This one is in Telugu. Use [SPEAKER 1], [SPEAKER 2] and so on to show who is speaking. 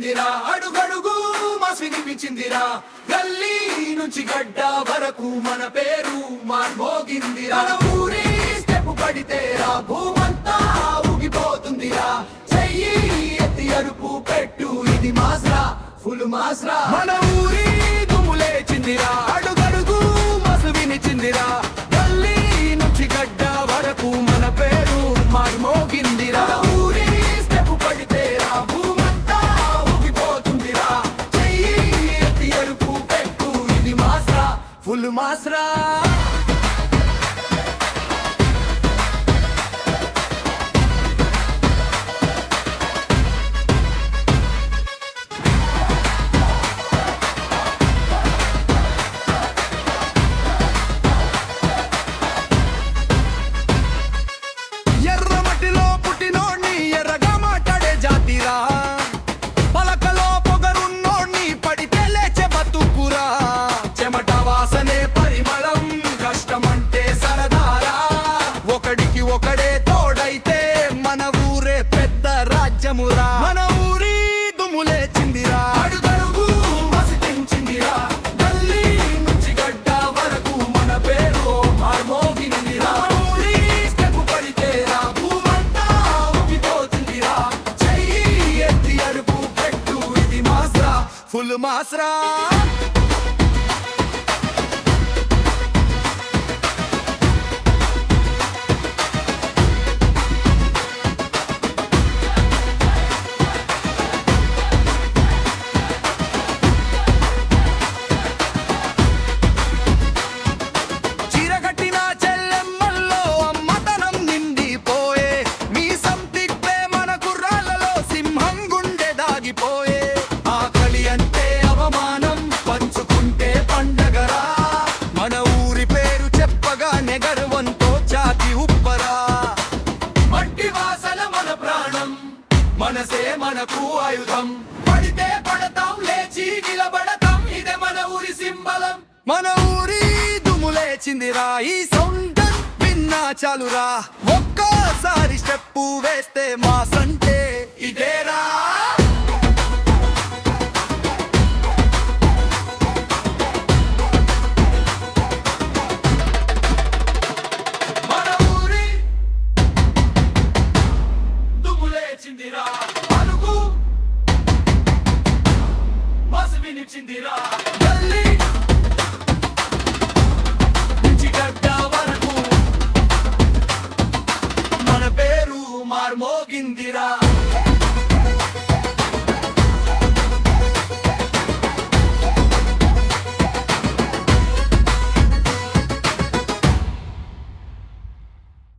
[SPEAKER 1] దుమ్ములేచిందిరా అడుగడుగు మాస్ వినిపించిందిరా గల్లీ నుంచి గడ్డ వరకు మన పేరు మార్మోగిందిరా మన ఊరి స్టెప్ పడితేరా భూమంతా ఊగిపోతుందిరా చెయ్యి ఎత్తి అరుపు పెట్టు ఇది మాస్రా ఫుల్ మాస్రా మన ఊరి దుమ్ములేచిందిరా అడుగడుగు మసు వినిచిందిరా గల్లీ నుంచి గడ్డ వరకు మన పేరు మార్మోగిందిరా మన ఊరి స్టెప్ పడితేరా భూమంతా ఊగిపోతుందిరా చెయ్యి ఎత్తి అరుపు పెట్టు ఇది మాస్రా ఫుల్ మాస్రా ఎర్రమట్టిలో పుట్టినోడ్ని ఎర్రగా మాట్లాడే జాతిరా పలకలో పొగరున్నోడ్ని పడితే లేచే బతుకురా చెమట వాసనే పరిమళం కష్టమంటే సరదారా ఒకడికి ఒకడే తోడైతే మన ఊరే పెద్ద రాజ్యమురా మన ఊరి దుమ్ములేచిందిరా అడుగడుగు మసిటించిందిరా గల్లీ నుంచి గడ్డ వరకు మన పేరు మార్మోగినిరా మన ఊరి స్టెప్ పడితేరా భూమంతా ఊగిపోతుందిరా చెయ్యి ఎత్తి అరుపు పెట్టు ఇది మాస్రా ఫుల్ మాస్రా చీరగట్టిన చెల్లెమ్మల్లో అమ్మతనం నిండిపోయే మీ సంతిగ్గే మన కుర్రాళ్ళలో సింహం గుండె దాగిపోయే ఆకలి అంటే అవమానం పంచుకుంటే పండగరా మన ఊరి పేరు చెప్పగానే గర్వంతో ఛాతి ఉప్పరా మట్టి వాసన మన ప్రాణం మనసే మనకు ఆయుధం పడితే పడతాం లేచి నిలబడతాం ఇదే మన ఊరి సింబలం మన ఊరి దుమ్ములేచిందిరా ఈ సౌండ్ విన్నా చాలురా ఒక్కసారి స్టెప్పు వేస్తే మా సంటే ఇదేరా మన ఊరి దుమ్ములేచిందిరా అలుగు మసు వినిచిందిరా గల్లీ నుంచి గడ్డ వరకు మన పేరు మార్మోగిందిరా